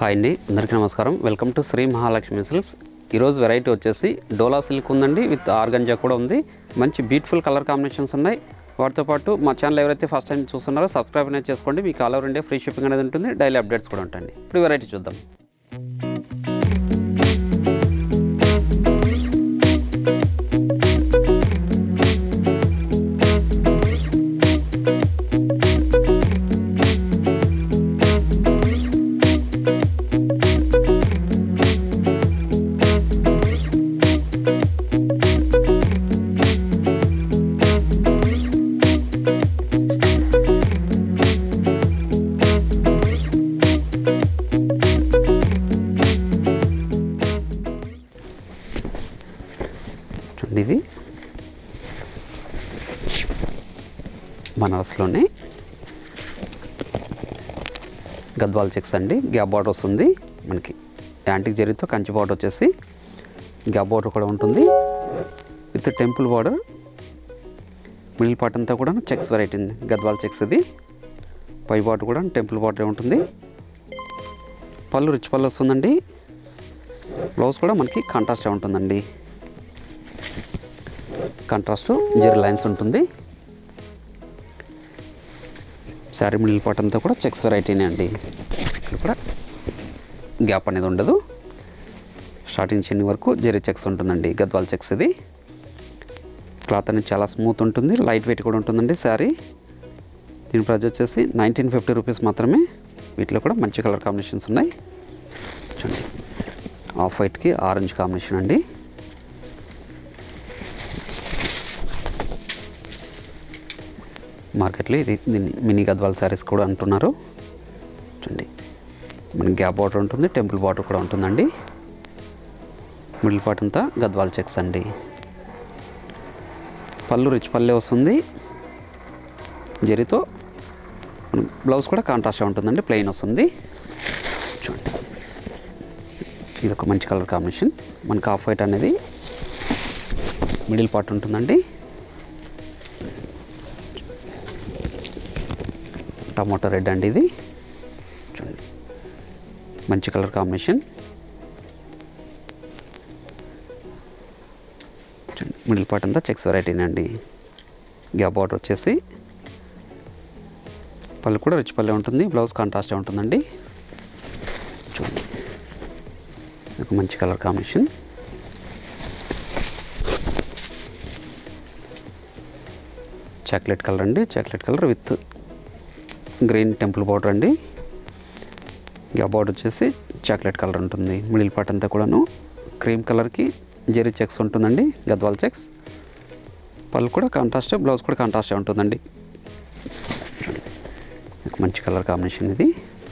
Hi అండి అందరికీ నమస్కారం welcome to Sri Mahalakshmi Silks ఈరోజు వెరైటీ వచ్చేసి డోలా సిల్క్ ఉందండి విత్ ఆర్గంజా కూడా ఉంది మంచి బ్యూటిఫుల్ కలర్ కాంబినేషన్స్ ఉన్నాయి వాటితో పాటు మా ఛానల్ ఎవరైతే ఫస్ట్ టైం చూస్తున్నారో సబ్స్క్రైబ్ అనేది చేసుకోండి మీకు all over India free shipping అనేది ఉంటుంది డైలీ అప్డేట్స్ కూడా ఉంటాయండి ఇప్పుడు వెరైటీ చూద్దాం చూడండి ఇది బనారస్లోనే గద్వాల్ చెక్స్ అండి గ్యాప్ బార్డర్ వస్తుంది మనకి యాంటిక్ జరీతో కంచి బార్డర్ వచ్చేసి గ్యాప్ బార్డర్ కూడా ఉంటుంది with temple border middle part అంతా కూడా చెక్స్ వెరైటీ ఉంది గద్వాల్ చెక్స్ ఇది పై బార్డర్ కూడా టెంపుల్ బార్డర్ ఉంటుంది పళ్ళు రిచ్ పళ్ళు వస్తుందండి బ్లౌజ్ కూడా మనకి కాంట్రాస్ట్ ఉంటుందండి కాంట్రాస్ట్ జెరీ లైన్స్ ఉంటుంది శారీ మిడిల్ పార్ట్ అంతా కూడా చెక్స్ వెరైటీనే అండి ఇక్కడ కూడా గ్యాప్ అనేది ఉండదు స్టార్టింగ్ చిన్ని వరకు జెరీ చెక్స్ ఉంటుందండి గద్వాల్ చెక్స్ ఇది క్లాత్ అనేది చాలా స్మూత్ ఉంటుంది లైట్ వెయిట్ కూడా ఉంటుందండి శారీ దీని ప్రైస్ వచ్చేసి నైన్టీన్ ఫిఫ్టీ రూపీస్ మాత్రమే వీటిలో కూడా మంచి కలర్ కాంబినేషన్స్ ఉన్నాయి చూడండి ఆఫ్ వైట్కి ఆరెంజ్ కాంబినేషన్ అండి మార్కెట్లో ఇది దీన్ని మినీ గద్వాల్ శారీస్ కూడా అంటున్నారు చూడండి మనకి గ్యాప్ బార్డర్ ఉంటుంది టెంపుల్ బార్డర్ కూడా ఉంటుందండి మిడిల్ పార్ట్ అంతా గద్వాల్ చెక్స్ అండి పళ్ళు రిచ్ పల్లె వస్తుంది జరితో మన బ్లౌజ్ కూడా కాంట్రాస్ట్ ఉంటుందండి ప్లెయిన్ వస్తుంది చూడండి ఇది ఒక మంచి కలర్ కాంబినేషన్ మనకి ఆఫ్ వైట్ అనేది మిడిల్ పార్ట్ ఉంటుందండి టమాటో రెడ్ అండి ఇది చూడండి మంచి కలర్ కాంబినేషన్ చూడండి మిడిల్ పార్ట్ అంతా చెక్స్ వెరైటీనే అండి గ్యాప్ బార్డర్ వచ్చేసి పళ్ళు కూడా రిచ్ పల్లె ఉంటుంది బ్లౌజ్ కాంట్రాస్టే ఉంటుందండి చూడండి ఒక మంచి కలర్ కాంబినేషన్ చాక్లెట్ కలర్ అండి chocolate colour with green temple border అండి గ్యాప్ బార్డర్ వచ్చేసి చాక్లెట్ కలర్ ఉంటుంది మిడిల్ పార్ట్ అంతా కూడాను క్రీమ్ కలర్కి జెరీ చెక్స్ ఉంటుందండి గద్వాల్ చెక్స్ పళ్ళు కూడా కాంట్రాస్ట్ బ్లౌజ్ కూడా కాంట్రాస్టే ఉంటుందండి ఒక మంచి కలర్ కాంబినేషన్ ఇది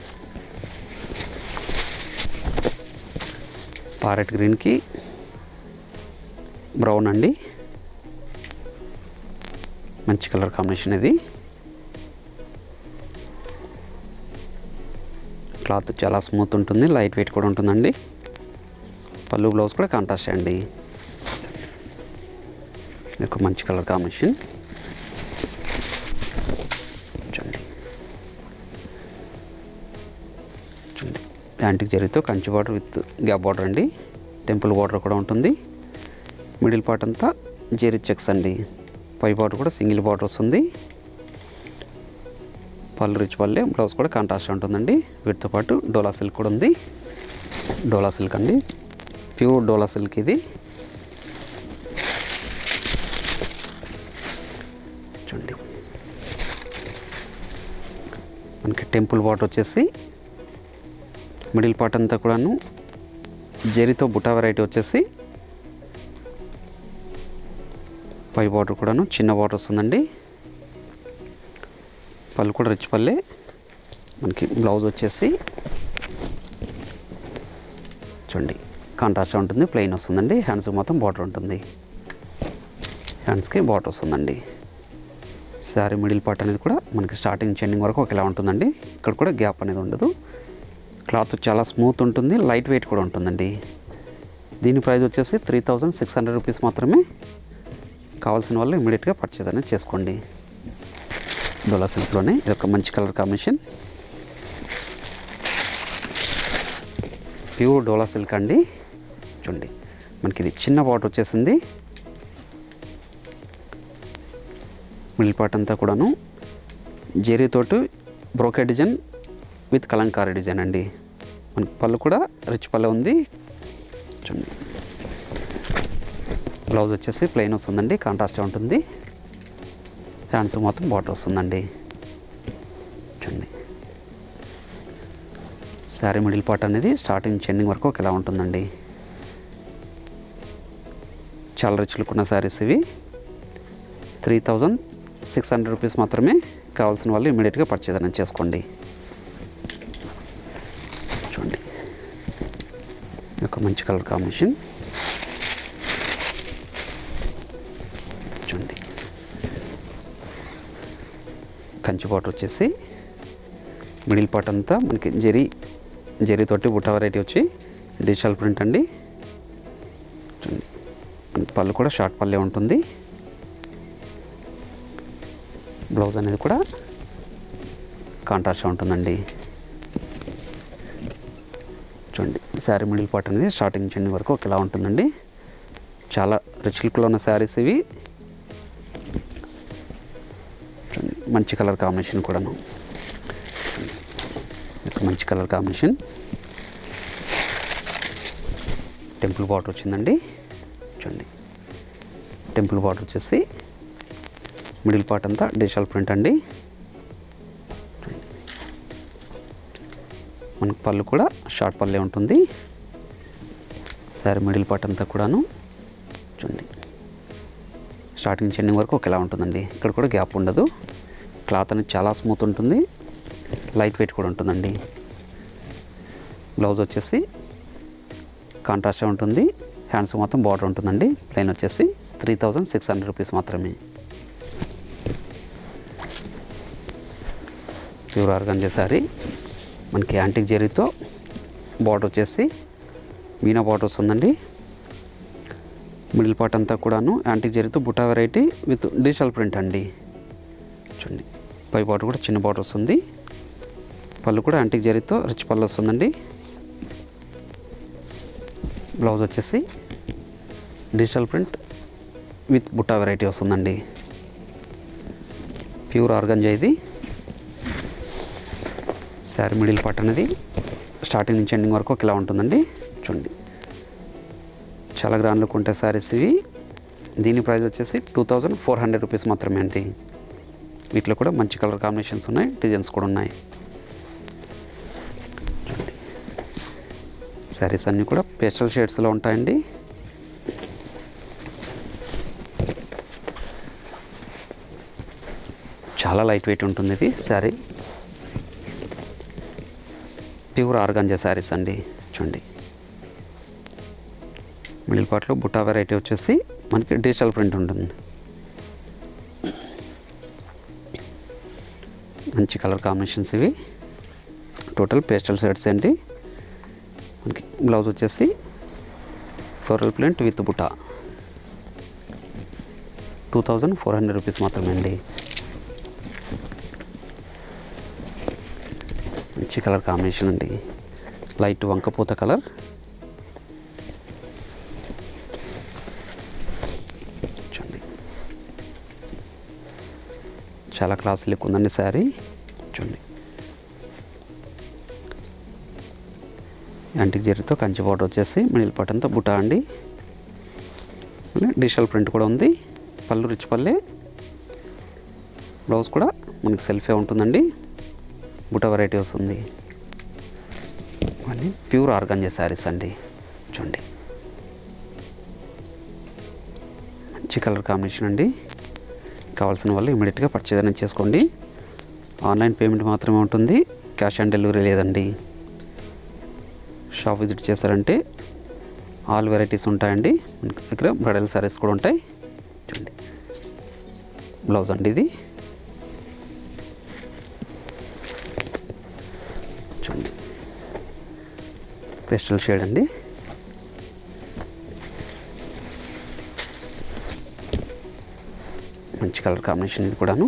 పారెట్ గ్రీన్కి బ్రౌన్ అండి మంచి కలర్ కాంబినేషన్ ఇది క్లాత్ చాలా స్మూత్ ఉంటుంది లైట్ వెయిట్ కూడా ఉంటుందండి పళ్ళు బ్లౌజ్ కూడా కాంట్రాస్ట్ అండి ఇది ఒక మంచి కలర్ కాంబినేషన్ చూడండి చూడండి యాంటిక్ జరీతో Kanchi border with gap border అండి టెంపుల్ బార్డర్ కూడా ఉంటుంది మిడిల్ పార్ట్ అంతా జెరీ చెక్స్ అండి పై బార్డర్ కూడా సింగిల్ బార్డర్ వస్తుంది పళ్ళు రిచ్ పల్లె బ్లౌజ్ కూడా కాంట్రాస్ట్ ఉంటుందండి వీటితో పాటు డోలా సిల్క్ కూడా ఉంది డోలా సిల్క్ అండి ప్యూర్ డోలా సిల్క్ ఇది చూడండి మనకి టెంపుల్ బాట్ వచ్చేసి మిడిల్ పార్ట్ అంతా కూడాను జెరీతో బుటా వెరైటీ వచ్చేసి పై బార్డర్ కూడాను చిన్న బార్డర్ వస్తుందండి పళ్ళు కూడా రిచ్ పల్లె మనకి బ్లౌజ్ వచ్చేసి చూడండి కాంట్రాస్ట్ ఉంటుంది ప్లెయిన్ వస్తుందండి హ్యాండ్స్కి మొత్తం బార్డర్ ఉంటుంది హ్యాండ్స్కి బార్డర్ వస్తుందండి శారీ మిడిల్ పార్ట్ అనేది కూడా మనకి స్టార్టింగ్ చెండింగ్ వరకు ఒకేలా ఉంటుందండి ఇక్కడ కూడా గ్యాప్ అనేది ఉండదు క్లాత్ చాలా స్మూత్ ఉంటుంది లైట్ వెయిట్ కూడా ఉంటుందండి దీని ప్రైస్ వచ్చేసి three thousand six hundred rupees మాత్రమే కావాల్సిన వాళ్ళు ఇమీడియట్గా పర్చేజ్ అనేది చేసుకోండి డోలా సిల్క్లోనే ఇది ఒక మంచి colour combination pure dola silk అండి చూడండి మనకి ఇది చిన్న బాట్ వచ్చేసింది మిడిల్ పార్ట్ అంతా కూడాను జెరీతోటి brocade design with kalamkari design అండి మనకి పళ్ళు కూడా రిచ్ పళ్ళు ఉంది చూడండి బ్లౌజ్ వచ్చేసి ప్లెయిన్ వస్తుందండి కాంట్రాస్ట్ ఉంటుంది హ్యాండ్స్ మొత్తం బాటర్ వస్తుందండి చూడండి శారీ మిడిల్ పార్ట్ అనేది స్టార్టింగ్ చెండింగ్ వరకు ఒకేలా ఉంటుందండి చాలా రిచ్ లుక్ ఉన్న శారీస్ ఇవి three thousand six hundred rupees మాత్రమే కావాల్సిన వాళ్ళు ఇమీడియట్గా పర్చేజ్ అనేది చేసుకోండి చూడండి ఇది ఒక మంచి కలర్ కాంబినేషన్ చూడండి కంచి బాటర్ వచ్చేసి మిడిల్ పార్ట్ అంతా మనకి జరీ జరీతోటి బుట్ట వెరైటీ వచ్చి డిజిటల్ ప్రింట్ అండి చూడండి మనకి పళ్ళు కూడా షార్ట్ పల్లె ఉంటుంది బ్లౌజ్ అనేది కూడా కాంట్రాస్ట్ ఉంటుందండి చూడండి శారీ మిడిల్ పార్ట్ అనేది స్టార్టింగ్ చెండి వరకు ఒకేలా ఉంటుందండి చాలా రిచ్ లుక్లో ఉన్న శారీస్ ఇవి చూడండి మంచి కలర్ కాంబినేషన్ కూడాను ఇది మంచి కలర్ కాంబినేషన్ టెంపుల్ బాటర్ వచ్చిందండి చూడండి టెంపుల్ బాటర్ వచ్చేసి మిడిల్ పార్ట్ అంతా డిజిటల్ ప్రింట్ అండి చూడండి. మనకు పళ్ళు కూడా షార్ట్ పల్లె ఉంటుంది సారీ మిడిల్ పార్ట్ అంతా కూడాను చూడండి స్టార్టింగ్ చెండింగ్ వరకు ఒకేలా ఉంటుందండి ఇక్కడ కూడా గ్యాప్ ఉండదు క్లాత్ అనేది చాలా స్మూత్ ఉంటుంది లైట్ వెయిట్ కూడా ఉంటుందండి బ్లౌజ్ వచ్చేసి కాంట్రాస్ట్ ఉంటుంది హ్యాండ్స్ మొత్తం బార్డర్ ఉంటుందండి ప్లెయిన్ వచ్చేసి three thousand six hundred rupees మాత్రమే ప్యూర్ ఆర్గంజా శారీ మనకి యాంటిక్ జెరీతో బార్డర్ వచ్చేసి మీనా బార్డర్ వస్తుందండి మిడిల్ పార్ట్ అంతా కూడాను యాంటిక్ జెరీతో butta variety with digital print అండి చూడండి పై బార్డర్ కూడా చిన్న బార్డర్ వస్తుంది పళ్ళు కూడా యాంటిక్ జరీతో రిచ్ పళ్ళు వస్తుందండి బ్లౌజ్ వచ్చేసి డిజిటల్ ప్రింట్ విత్ బుట్టా వెరైటీ వస్తుందండి ప్యూర్ ఆర్గంజా ఇది శారీ మిడిల్ పార్ట్ అనేది స్టార్టింగ్ నుంచి ఎండింగ్ వరకు ఇలా ఉంటుందండి చూడండి చాలా గ్రాండ్ లుక్ ఉంటాయి శారీస్ ఇవి దీని ప్రైస్ వచ్చేసి two thousand four hundred rupees మాత్రమే అండి వీటిలో కూడా మంచి కలర్ కాంబినేషన్స్ ఉన్నాయి డిజైన్స్ కూడా ఉన్నాయి చూడండి శారీస్ అన్నీ కూడా పేస్టల్ షేడ్స్లో ఉంటాయండి చాలా లైట్ వెయిట్ ఉంటుంది ఇది శారీ ప్యూర్ ఆర్గంజా శారీస్ అండి చూడండి మిడిల్ పార్ట్లో బుట్టా వెరైటీ వచ్చేసి మనకి డిజిటల్ ప్రింట్ ఉంటుంది మంచి కలర్ కాంబినేషన్స్ ఇవి టోటల్ పేస్టల్ షేడ్స్ అండి మనకి బ్లౌజ్ వచ్చేసి ఫ్లోరల్ ప్రింట్ విత్ బుటా two thousand four hundred rupees మాత్రమే అండి మంచి కలర్ కాంబినేషన్ అండి లైట్ వంకపోత కలర్ చూడండి చాలా క్లాస్ లుక్ ఉందండి శారీ చూడండి యాంటిక్ జరీతో కంచి బార్డర్ వచ్చేసి మిడిల్ పార్ట్ అంతా బుటా అండి డిజిటల్ ప్రింట్ కూడా ఉంది పళ్ళు రిచ్ పల్లె బ్లౌజ్ కూడా మనకి సెల్ఫే ఉంటుందండి బుట్ట వెరైటీ వస్తుంది మళ్ళీ ప్యూర్ ఆర్గంజా శారీస్ అండి చూడండి మంచి కలర్ కాంబినేషన్ అండి కావాల్సిన వాళ్ళు ఇమీడియట్గా పర్చేజ్ అనేది చేసుకోండి ఆన్లైన్ పేమెంట్ మాత్రమే ఉంటుంది క్యాష్ ఆన్ డెలివరీ లేదండి షాప్ విజిట్ చేస్తారంటే ఆల్ వెరైటీస్ ఉంటాయండి మన దగ్గర బ్రైడల్ శారీస్ కూడా ఉంటాయి చూడండి బ్లౌజ్ అండి ఇది చూడండి పేస్టల్ షేడ్ అండి మంచి కలర్ కాంబినేషన్ ఇది కూడాను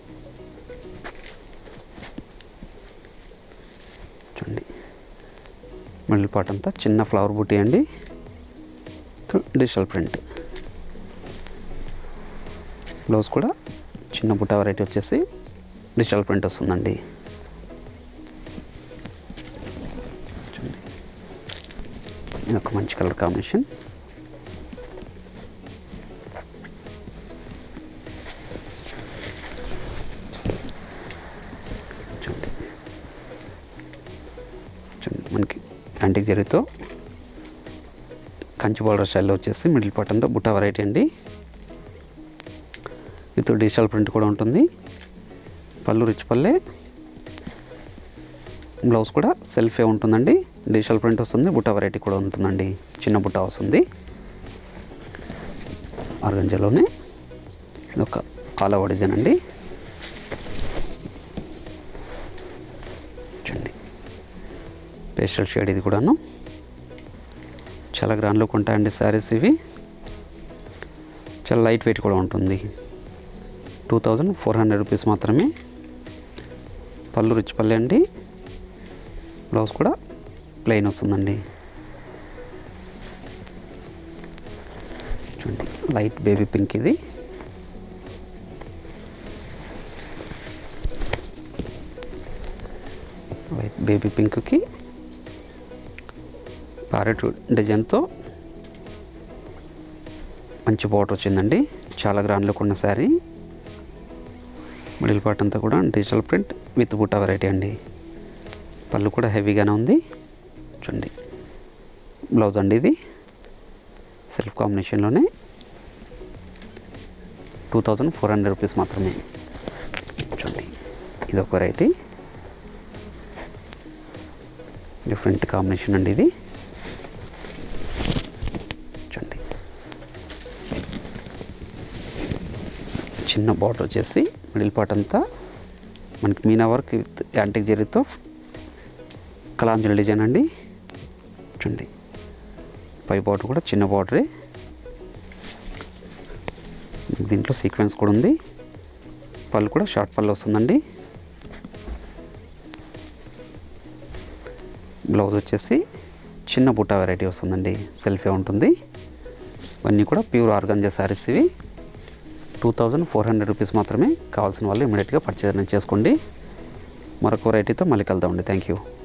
చూడండి మిడిల్ పార్ట్ అంతా చిన్న ఫ్లవర్ బూటీ అండి డిజిటల్ ప్రింట్ బ్లౌజ్ కూడా చిన్న బుట్ట వెరైటీ వచ్చేసి డిజిటల్ ప్రింట్ వస్తుందండి చూడండి. ఇది ఒక మంచి కలర్ కాంబినేషన్ చూడండి చూడండి మనకి యాంటిక్ జరీతో కంచి బార్డర్ స్టైల్లో వచ్చేసి మిడిల్ పార్ట్ అంతా బుట్ట వెరైటీ అండి విత్ డిజిటల్ ప్రింట్ కూడా ఉంటుంది పళ్ళు రిచ్ పల్లె బ్లౌజ్ కూడా సెల్ఫే ఉంటుందండి డిజిటల్ ప్రింట్ వస్తుంది బుట్ట వెరైటీ కూడా ఉంటుందండి చిన్న బుట్ట వస్తుంది ఆర్గంజాలోనే ఇది ఒక కాలవ డిజైన్ అండి చూడండి పేస్టల్ షేడ్ ఇది కూడాను చాలా గ్రాండ్ లుక్ ఉంటాయండి శారీస్ ఇవి చాలా లైట్ వెయిట్ కూడా ఉంటుంది two thousand four hundred rupees మాత్రమే పళ్ళు రిచ్ పల్లె అండి బ్లౌజ్ కూడా ప్లెయిన్ వస్తుందండి చూడండి లైట్ బేబీ పింక్ ఇది లైట్ బేబీ పింక్కి ప్యారెట్ డిజైన్తో మంచి బాటర్ వచ్చిందండి చాలా గ్రాండ్ లుక్ ఉన్న శారీ మిడిల్ పార్ట్ అంతా కూడా డిజిటల్ ప్రింట్ విత్ బుట్ట వెరైటీ అండి పళ్ళు కూడా హెవీగానే ఉంది చూడండి బ్లౌజ్ అండి ఇది సెల్ఫ్ కాంబినేషన్లోనే two thousand four hundred rupees మాత్రమే చూడండి ఇది ఒక వెరైటీ డిఫరెంట్ కాంబినేషన్ అండి ఇది చూడండి చిన్న బార్డర్ వచ్చేసి మిడిల్ పార్ట్ అంతా మనకి మీనా వర్క్ విత్ యాంటిక్ జరీతో కలాంజల్ డిజైన్ అండి చూడండి పై బార్డర్ కూడా చిన్న బార్డరే దీంట్లో సీక్వెన్స్ కూడా ఉంది పళ్ళు కూడా షార్ట్ పళ్ళు వస్తుందండి బ్లౌజ్ వచ్చేసి చిన్న బుట్ట వెరైటీ వస్తుందండి సెల్ఫే ఉంటుంది ఇవన్నీ కూడా ప్యూర్ ఆర్గంజా శారీస్ ఇవి two thousand four hundred rupees మాత్రమే కావాల్సిన వాళ్ళు ఇమీడియట్గా పర్చేజ్ చేసుకోండి మరొక వెరైటీతో మళ్ళీ కలుద్దామండి థ్యాంక్ యూ